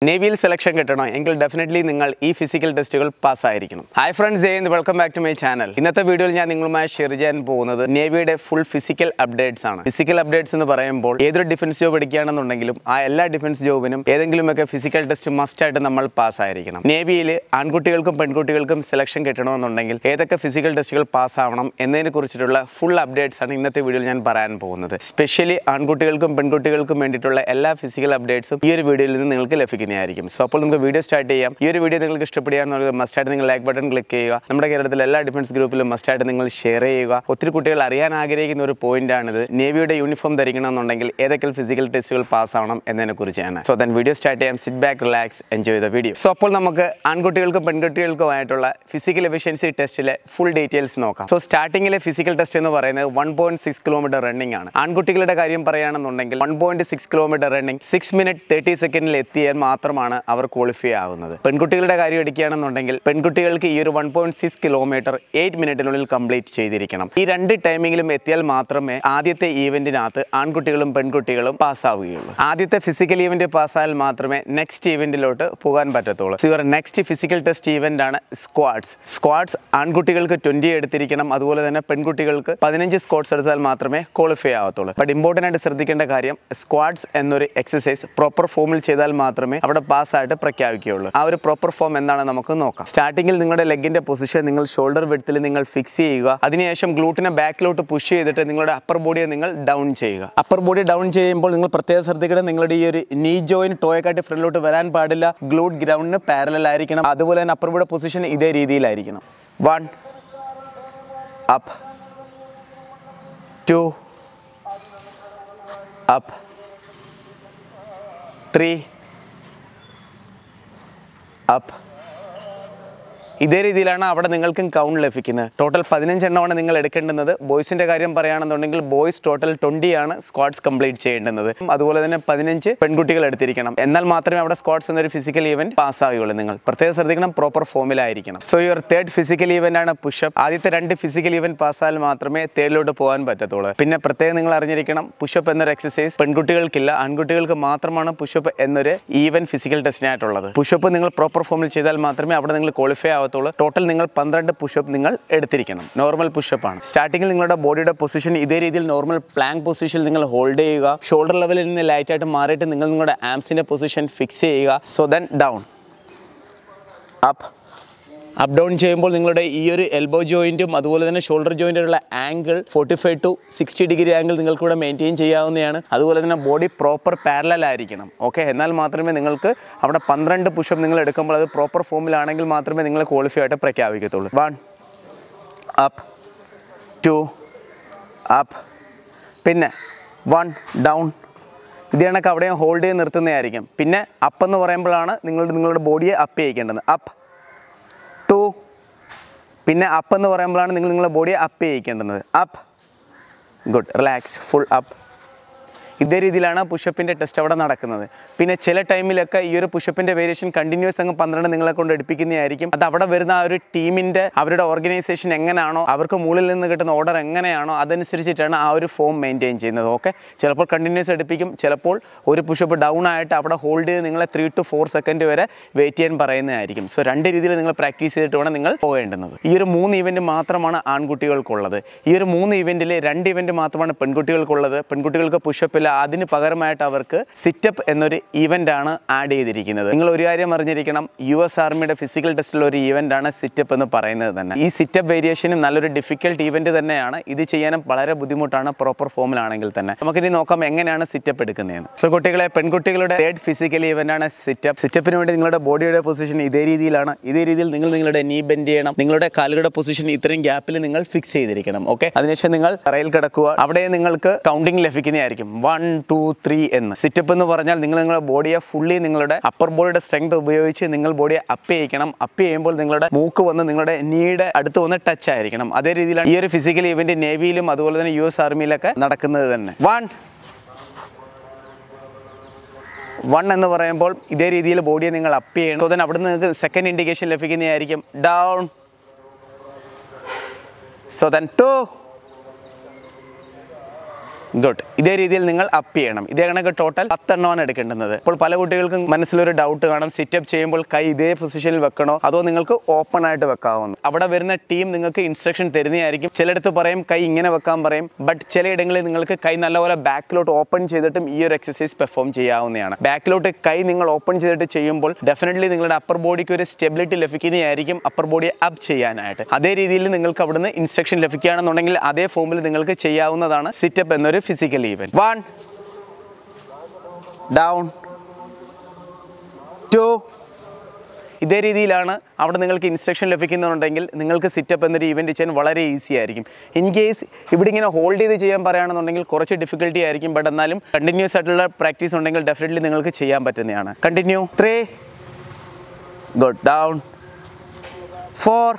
നേവിയിൽ selection കിട്ടണോ എങ്കിൽ definitely നിങ്ങൾ ഈ ഫിസിക്കൽ ടെസ്റ്റുകൾ പാസ്സായിരിക്കണം hi friends Jayant welcome back to my channel ഇന്നത്തെ വീഡിയോയിൽ ഞാൻ നിങ്ങളുമായി ഷെയർ ചെയ്യാൻ പോകുന്നത് നേവിയുടെ ഫുൾ ഫിസിക്കൽ അപ്ഡേറ്റ്സ് ആണ് ഫിസിക്കൽ അപ്ഡേറ്റ്സ് എന്ന് പറയുമ്പോൾ ഏതൊരു ഡിഫൻസ് ജോബ് എടുക്കുകയാണെന്നുണ്ടെങ്കിലും ആ എല്ലാ ഡിഫൻസ് ജോബിനും ഏതെങ്കിലുമൊക്കെ ഫിസിക്കൽ ടെസ്റ്റ് മസ്റ്റ് ആയിട്ട് നമ്മൾ പാസ്സായിരിക്കണം നേവിയിൽ ആൺകുട്ടികൾക്കും പെൺകുട്ടികൾക്കും സെലക്ഷൻ കിട്ടണമെന്നുണ്ടെങ്കിൽ ഏതൊക്കെ ഫിസിക്കൽ ടെസ്റ്റുകൾ പാസ്സാവണം എന്നതിനെ കുറിച്ചിട്ടുള്ള ഫുൾ അപ്ഡേറ്റ്സ് ആണ് ഇന്നത്തെ വീഡിയോയിൽ ഞാൻ പറയാൻ പോകുന്നത് സ്പെഷ്യലി ആൺകുട്ടികൾക്കും പെൺകുട്ടികൾക്കും വേണ്ടിയിട്ടുള്ള എല്ലാ ഫിസിക്കൽ അപ്ഡേറ്റ്സും ഈ ഒരു വീഡിയോയിൽ നിന്ന് നിങ്ങൾക്ക് ലഭിക്കുന്നതായിരിക്കും സോ അപ്പോൾ നമുക്ക് വീഡിയോ സ്റ്റാർട്ട് ചെയ്യാം ഈ ഒരു വീഡിയോ നിങ്ങൾക്ക് ഇഷ്ടപ്പെടുകയാണെന്നുള്ളത് മസ്റ്റായിട്ട് നിങ്ങൾ ലൈക്ക് ബട്ടൺ ക്ലിക്ക് ചെയ്യുക നമ്മുടെ കേരളത്തിലെ എല്ലാ ഡിഫൻസ് ഗ്രൂപ്പിലും മസ്റ്റായിട്ട് നിങ്ങൾ ഷെയർ ചെയ്യുക ഒത്തിരി കുട്ടികൾ അറിയാൻ ആഗ്രഹിക്കുന്ന ഒരു പോയിന്റ് ആണിത് നേവിയുടെ യൂണിഫോം ധരിക്കണമെന്നുണ്ടെങ്കിൽ ഏതൊക്കെ ഫിസിക്കൽ ടെസ്റ്റുകൾ പാസ് ആവണം എന്നതിനെ കുറിച്ചാണ് സോ ദൻ വീഡിയോ സ്റ്റാർട്ട് ചെയ്യാം sit back relax enjoy the video so അപ്പോൾ നമുക്ക് ആൺകുട്ടികൾക്കും പെൺകുട്ടികൾക്കുമായിട്ടുള്ള ഫിസിക്കൽ എഫിഷ്യൻസി ടെസ്റ്റിലെ ഫുൾ ഡീറ്റെയിൽസ് നോക്കാം സോ സ്റ്റാർട്ടിങ്ങിലെ ഫിസിക്കൽ ടെസ്റ്റ് എന്ന് പറയുന്നത് one point six kilometre running ആണ് ആൺകുട്ടികളുടെ കാര്യം പറയുകയാണെന്നുണ്ടെങ്കിൽ one point six kilometre running six minute thirty സെക്കൻഡിൽ എത്തിയാൽ മാത്രമാണ് അവർ ക്വാളിഫൈ ആവുന്നത് പെൺകുട്ടികളുടെ കാര്യം എടുക്കുകയാണെന്നുണ്ടെങ്കിൽ പെൺകുട്ടികൾക്ക് ഈ ഒരു one point six kilometre eight മിനിറ്റിനുള്ളിൽ കംപ്ലീറ്റ് ചെയ്തിരിക്കണം ഈ രണ്ട് ടൈമിങ്ങിലും എത്തിയാൽ മാത്രമേ ആദ്യത്തെ ഈവെന്റിനകത്ത് ആൺകുട്ടികളും പെൺകുട്ടികളും പാസ്സാവുകയുള്ളൂ ആദ്യത്തെ ഫിസിക്കൽ ഈവന്റ് പാസ്സായാൽ മാത്രമേ നെക്സ്റ്റ് ഈവെന്റിലോട്ട് പോകാൻ പറ്റത്തുള്ളൂ so your next physical test event ആണ് സ്ക്വാഡ്സ് സ്ക്വാഡ്സ് ആൺകുട്ടികൾക്ക് ട്വന്റി എടുത്തിരിക്കണം അതുപോലെ തന്നെ പെൺകുട്ടികൾക്ക് പതിനഞ്ച് സ്ക്വാഡ്സ് എടുത്താൽ മാത്രമേ ക്വാളിഫൈ ആവത്തുള്ളൂ ബട്ട് ഇമ്പോർട്ടൻ്റ് ആയിട്ട് ശ്രദ്ധിക്കേണ്ട കാര്യം സ്ക്വാഡ്സ് എന്നൊരു എക്സസൈസ് പ്രോപ്പർ ഫോമിൽ ചെയ്താൽ മാത്രമേ അവിടെ പാസ്സായിട്ട് പ്രഖ്യാപിക്കുകയുള്ളൂ ആ ഒരു പ്രോപ്പർ ഫോം എന്താണ് നമുക്ക് നോക്കാം സ്റ്റാർട്ടിങ്ങിൽ നിങ്ങളുടെ ലെഗിന്റെ പൊസിഷൻ നിങ്ങൾ ഷോൾഡർ വെഡ്ത്തിൽ നിങ്ങൾ ഫിക്സ് ചെയ്യുക അതിനുശേഷം ഗ്ലൂട്ടിനെ ബാക്കിലോട്ട് പുഷ് ചെയ്തിട്ട് നിങ്ങളുടെ അപ്പർ ബോഡിയെ നിങ്ങൾ ഡൗൺ ചെയ്യുക അപ്പർ ബോഡി ഡൗൺ ചെയ്യുമ്പോൾ നിങ്ങൾ പ്രത്യേകം ശ്രദ്ധിക്കണം നിങ്ങളുടെ ഈ ഒരു നീ ജോയിൻ ടോയെക്കാട്ടി ഫ്രണ്ടിലോട്ട് വരാൻ പാടില്ല ഗ്ലൂട്ട് ഗ്രൗണ്ടിന് പാരലൽ ആയിരിക്കണം അതുപോലെ തന്നെ അപ്പർ ബോഡി പൊസിഷൻ ഇതേ രീതിയിലായിരിക്കണം one up two up three up ഇതേ രീതിയിലാണ് അവിടെ നിങ്ങൾക്കും കൗണ്ട് ലഭിക്കുന്നത് ടോട്ടൽ പതിനഞ്ചെണ്ണമാണ് നിങ്ങൾ എടുക്കേണ്ടുന്നത് ബോയ്സിന്റെ കാര്യം പറയുകയാണെന്നുണ്ടെങ്കിൽ ബോയ്സ് ടോട്ടൽ ട്വന്റി ആണ് സ്ക്വാഡ്സ് കംപ്ലീറ്റ് ചെയ്യേണ്ടുന്നത് അതുപോലെ തന്നെ പതിനഞ്ച് പെൺകുട്ടികൾ എടുത്തിരിക്കണം എന്നാൽ മാത്രമേ അവിടെ സ്ക്വാഡ്സ് എന്നൊരു ഫിസിക്കൽ ഈവന്റ് പാസ് ആവുകയുള്ളൂ നിങ്ങൾ പ്രത്യേകം ശ്രദ്ധിക്കണം പ്രോപ്പർ ഫോമിലായിരിക്കണം so your third physical event ആണ് പുഷപ്പ് ആദ്യത്തെ രണ്ട് ഫിസിക്കൽ ഈവന്റ് പാസ്സായാൽ മാത്രമേ തേർഡിലോട്ട് പോകാൻ പറ്റത്തുള്ളൂ പിന്നെ പ്രത്യേകം നിങ്ങൾ അറിഞ്ഞിരിക്കണം പുഷപ്പ് എന്നൊരു എക്സസൈസ് പെൺകുട്ടികൾക്കില്ല ആൺകുട്ടികൾക്ക് മാത്രമാണ് പുഷപ്പ് എന്നൊരു ഈവൻ ഫിസിക്കൽ ടെസ്റ്റിനായിട്ടുള്ളത് പുഷപ്പ് നിങ്ങൾ പ്രോപ്പർ ഫോമിൽ ചെയ്താൽ മാത്രമേ അവിടെ നിങ്ങൾ ക്വാളിഫൈ ആവത്തുള്ളൂ ടോട്ടൽ നിങ്ങൾ പന്ത്രണ്ട് പുഷപ്പ് നിങ്ങൾ എടുത്തിരിക്കണം നോർമൽ പുഷപ്പ് ആണ് സ്റ്റാർട്ടിങ്ങിൽ നിങ്ങളുടെ ബോഡിയുടെ പൊസിഷൻ ഇതേ രീതിയിൽ നോർമൽ പ്ലാങ്ക് പൊസിഷനിൽ നിങ്ങൾ ഹോൾഡ് ചെയ്യുക ഷോൾഡർ ലെവലിൽ നിന്ന് ലൈറ്റ് ആയിട്ട് മാറിയിട്ട് നിങ്ങൾ നിങ്ങളുടെ ആംസിന്റെ പൊസിഷൻ ഫിക്സ് ചെയ്യുക so then down up up down ചെയ്യുമ്പോൾ നിങ്ങളുടെ ഈ ഒരു എൽബോ ജോയിൻറ്റും അതുപോലെ തന്നെ ഷോൾഡർ ജോയിൻറ്റിലുള്ള angle forty five to sixty degree angle നിങ്ങൾക്ക് ഇവിടെ മെയിൻറ്റെയിൻ ചെയ്യാവുന്നതാണ് അതുപോലെ തന്നെ ബോഡി പ്രോപ്പർ പാരലൽ ആയിരിക്കണം ഓക്കെ എന്നാൽ മാത്രമേ നിങ്ങൾക്ക് അവിടെ പന്ത്രണ്ട് പുഷപ്പ് നിങ്ങൾ എടുക്കുമ്പോൾ അത് പ്രോപ്പർ ഫോമിലാണെങ്കിൽ മാത്രമേ നിങ്ങൾ ക്വാളിഫൈ ആയിട്ട് പ്രഖ്യാപിക്കത്തുള്ളൂ വൺ അപ്പ് ടു അപ്പ് പിന്നെ വൺ ഡൗൺ ഇത് കണക്ക് അവിടെയും ഹോൾഡ് ചെയ്ത് നിർത്തുന്നതായിരിക്കും പിന്നെ അപ്പ് എന്ന് പറയുമ്പോഴാണ് നിങ്ങളുടെ നിങ്ങളുടെ ബോഡിയെ അപ്പ് ചെയ്യിക്കേണ്ടത് അപ്പ് ടു പിന്നെ അപ്പ് എന്ന് പറയുമ്പോഴാണ് നിങ്ങൾ നിങ്ങളുടെ ബോഡിയെ അപ്പ് ചെയ്യിക്കേണ്ടുന്നത് up good relax full up ഇതേ രീതിയിലാണ് പുഷപ്പിൻ്റെ ടെസ്റ്റ് അവിടെ നടക്കുന്നത് പിന്നെ ചില ടൈമിലൊക്കെ ഈ ഒരു പുഷപ്പിൻ്റെ വേരിയേഷൻ കണ്ടിന്യൂസ് അങ്ങ് പന്ത്രണ്ട് നിങ്ങളെ കൊണ്ട് എടുപ്പിക്കുന്നതായിരിക്കും അത് അവിടെ വരുന്ന ആ ഒരു ടീമിൻ്റെ അവരുടെ ഓർഗനൈസേഷൻ എങ്ങനെയാണോ അവർക്ക് മുകളിൽ നിന്ന് കിട്ടുന്ന ഓർഡർ എങ്ങനെയാണോ അതനുസരിച്ചിട്ടാണ് ആ ഒരു ഫോം മെയിൻറ്റെയിൻ ചെയ്യുന്നത് ഓക്കെ ചിലപ്പോൾ കണ്ടിന്യൂസ് എടുപ്പിക്കും ചിലപ്പോൾ ഒരു പുഷപ്പ് ഡൗൺ ആയിട്ട് അവിടെ ഹോൾഡ് ചെയ്ത് നിങ്ങളെ ത്രീ ടു ഫോർ സെക്കൻഡ് വരെ വെയിറ്റ് ചെയ്യാൻ പറയുന്നതായിരിക്കും സോ രണ്ട് രീതിയിൽ നിങ്ങൾ പ്രാക്ടീസ് ചെയ്തിട്ട് വേണം നിങ്ങൾ പോകേണ്ടുന്നത് ഈ ഒരു മൂന്ന് ഇവൻറ്റ് മാത്രമാണ് ആൺകുട്ടികൾക്കുള്ളത് ഈ ഒരു മൂന്ന് ഇവൻറ്റിൽ രണ്ട് ഇവൻറ്റ് മാത്രമാണ് പെൺകുട്ടികൾക്കുള്ളത് പെൺകുട്ടികൾക്ക് പുഷപ്പില്ല അതിന് പകരമായിട്ട് അവർക്ക് സിറ്റപ്പ് എന്നൊരു ഇവൻ്റ് ആണ് ആഡ് ചെയ്തിരിക്കുന്നത് നിങ്ങൾ ഒരു കാര്യം അറിഞ്ഞിരിക്കണം യു എസ് ആർമിയുടെ ഫിസിക്കൽ ടെസ്റ്റിൽ ഒരു ഇവൻ്റ് ആണ് സിറ്റപ്പ് എന്ന് പറയുന്നത് തന്നെ ഈ സിറ്റപ്പ് വേരിയേഷനും നല്ലൊരു ഡിഫിക്കൽട്ട് ഇവൻറ്റ് തന്നെയാണ് ഇത് ചെയ്യാനും വളരെ ബുദ്ധിമുട്ടാണ് പ്രോപ്പർ ഫോമിലാണെങ്കിൽ തന്നെ നമുക്കിനി നോക്കാം എങ്ങനെയാണ് സിറ്റപ്പ് എടുക്കുന്നതെന്ന് സോ കുട്ടികളെ പെൺകുട്ടികളുടെ തേർഡ് ഫിസിക്കൽ ഇവൻ്റ് ആണ് സിറ്റപ്പ് സിറ്റപ്പിന് വേണ്ടി നിങ്ങളുടെ ബോഡിയുടെ പൊസിഷൻ ഇതേ രീതിയിലാണ് ഇതേ രീതിയിൽ നിങ്ങൾ നിങ്ങളുടെ നീ ബെൻഡ് ചെയ്യണം നിങ്ങളുടെ കാലുകളുടെ പൊസിഷൻ ഇത്രയും ഗ്യാപ്പിൽ നിങ്ങൾ ഫിക്സ് ചെയ്തിരിക്കണം ഓക്കെ അതിനുശേഷം നിങ്ങൾ തറയിൽ കിടക്കുക അവിടെ നിങ്ങൾക്ക് കൗണ്ടിങ് ലഭിക്കുന്നതായിരിക്കും വൺ ടു ത്രീ എന്ന് സിറ്റപ്പ് എന്ന് പറഞ്ഞാൽ നിങ്ങൾ നിങ്ങളുടെ ബോഡിയെ ഫുള്ളി നിങ്ങളുടെ അപ്പർ ബോഡിയുടെ സ്ട്രെങ്ത് ഉപയോഗിച്ച് നിങ്ങൾ ബോഡിയെ അപ്പ് ചെയ്യിക്കണം അപ്പ് ചെയ്യുമ്പോൾ നിങ്ങളുടെ മൂക്ക് വന്ന് നിങ്ങളുടെ നീയുടെ അടുത്ത് വന്ന് ടച്ച് ആയിരിക്കണം അതേ രീതിയിലാണ് ഈ ഒരു ഫിസിക്കൽ ഇവന്റ് നേവിയിലും അതുപോലെ തന്നെ യു എസ് ആർമിയിലൊക്കെ നടക്കുന്നത് തന്നെ വൺ വൺ എന്ന് പറയുമ്പോൾ ഇതേ രീതിയിൽ ബോഡിയെ നിങ്ങൾ അപ്പ് ചെയ്യണം സോ ദൻ അവിടെ നിന്ന് നിങ്ങൾക്ക് സെക്കൻഡ് ഇൻഡിക്കേഷൻ ലഭിക്കുന്നതായിരിക്കും down so then two good ഇതേ രീതിയിൽ നിങ്ങൾ അപ്പ് ചെയ്യണം ഇതേ കണക്ക് ടോട്ടൽ പത്തെണ്ണമാണ് എടുക്കേണ്ടത് അപ്പോൾ പല കുട്ടികൾക്കും മനസ്സിലൊരു ഡൗട്ട് കാണും സിറ്റപ്പ് ചെയ്യുമ്പോൾ കൈ ഇതേ പൊസിഷനിൽ വെക്കണോ അതോ നിങ്ങൾക്ക് ഓപ്പൺ ആയിട്ട് വെക്കാവുന്നു അവിടെ വരുന്ന ടീം നിങ്ങൾക്ക് ഇൻസ്ട്രക്ഷൻ തരുന്നതായിരിക്കും ചിലയിടത്ത് പറയും കൈ ഇങ്ങനെ വെക്കാൻ പറയും ബട്ട് ചിലയിടങ്ങളിൽ നിങ്ങൾക്ക് കൈ നല്ലപോലെ ബാക്കിലോട്ട് ഓപ്പൺ ചെയ്തിട്ടും ഈ ഒരു എക്സസൈസ് പെർഫോം ചെയ്യാവുന്നതാണ് ബാക്കിലോട്ട് കൈ നിങ്ങൾ ഓപ്പൺ ചെയ്തിട്ട് ചെയ്യുമ്പോൾ ഡെഫിനറ്റ്ലി നിങ്ങളുടെ അപ്പർ ബോഡിക്ക് ഒരു സ്റ്റെബിലിറ്റി ലഭിക്കുന്നതായിരിക്കും അപ്പർ ബോഡി അപ്പ് ചെയ്യാനായിട്ട് അതേ രീതിയിൽ നിങ്ങൾക്ക് അവിടുന്ന് ഇൻസ്ട്രക്ഷൻ ലഭിക്കുകയാണെന്നുണ്ടെങ്കിൽ അതേ ഫോമിൽ നിങ്ങൾക്ക് ചെയ്യാവുന്നതാണ് സിറ്റപ്പ് എന്നൊരു physical event one down two ഇതേ രീതിയിലാണ് അവിടെ നിങ്ങൾക്ക് ഇൻസ്ട്രക്ഷൻ ലഭിക്കുന്നുണ്ടെങ്കിൽ നിങ്ങൾക്ക് സിറ്റപ്പ് എന്നൊരു ഇവൻറ്റ് ചെയ്യാൻ വളരെ ഈസി ആയിരിക്കും ഇൻ കേസ് ഇവിടെ ഇങ്ങനെ ഹോൾഡ് ചെയ്ത് ചെയ്യാൻ പറയുകയാണെന്നുണ്ടെങ്കിൽ കുറച്ച് ഡിഫിക്കൽട്ടി ആയിരിക്കും ബട്ട് എന്നാലും കണ്ടിന്യൂസ് ആയിട്ടുള്ള പ്രാക്ടീസ് ഉണ്ടെങ്കിൽ ഡെഫിനറ്റ്ലി നിങ്ങൾക്ക് ചെയ്യാൻ പറ്റുന്നതാണ് continue three good down four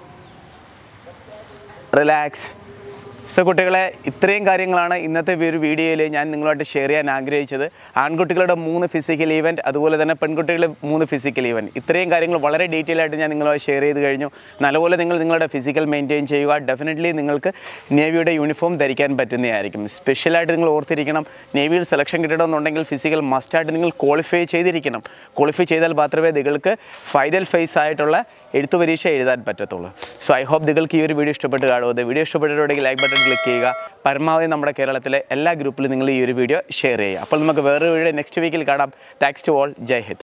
relax so കുട്ടികളെ ഇത്രയും കാര്യങ്ങളാണ് ഇന്നത്തെ ഈ ഒരു വീഡിയോയിൽ ഞാൻ നിങ്ങളുമായിട്ട് ഷെയർ ചെയ്യാൻ ആഗ്രഹിച്ചത് ആൺകുട്ടികളുടെ മൂന്ന് ഫിസിക്കൽ ഈവൻറ്റ് അതുപോലെ തന്നെ പെൺകുട്ടികളുടെ മൂന്ന് ഫിസിക്കൽ ഈവൻറ്റ് ഇത്രയും കാര്യങ്ങൾ വളരെ ഡീറ്റെയിൽ ആയിട്ട് ഞാൻ നിങ്ങളുമായി ഷെയർ ചെയ്ത് കഴിഞ്ഞു നല്ലപോലെ നിങ്ങൾ നിങ്ങളുടെ ഫിസിക്കൽ മെയിൻറ്റെയിൻ ചെയ്യുക ഡെഫിനറ്റ്ലി നിങ്ങൾക്ക് നേവിയുടെ യൂണിഫോം ധരിക്കാൻ പറ്റുന്നതായിരിക്കും സ്പെഷ്യലായിട്ട് നിങ്ങൾ ഓർത്തിരിക്കണം നേവിയിൽ സെലക്ഷൻ കിട്ടണമെന്നുണ്ടെങ്കിൽ ഫിസിക്കൽ മസ്റ്റായിട്ട് നിങ്ങൾ ക്വാളിഫൈ ചെയ്തിരിക്കണം ക്വാളിഫൈ ചെയ്താൽ മാത്രമേ നിങ്ങൾക്ക് ഫൈനൽ ഫേസ് ആയിട്ടുള്ള എഴുത്തു പരീക്ഷ എഴുതാൻ പറ്റത്തുള്ളൂ സോ ഐ ഹോപ്പ് നിങ്ങൾക്ക് ഈ ഒരു വീഡിയോ ഇഷ്ടപ്പെട്ട് കാണുമത് വീഡിയോ ഇഷ്ടപ്പെട്ടിട്ടുണ്ടെങ്കിൽ ലൈക്ക് ബട്ടൺ ക്ലിക്ക് ചെയ്യുക പരമാവധി നമ്മുടെ കേരളത്തിലെ എല്ലാ ഗ്രൂപ്പിലും നിങ്ങൾ ഈ ഒരു വീഡിയോ ഷെയർ ചെയ്യുക അപ്പോൾ നമുക്ക് വേറൊരു വീഡിയോ നെക്സ്റ്റ് വീക്കിൽ കാണാം thanks to all Jai Hind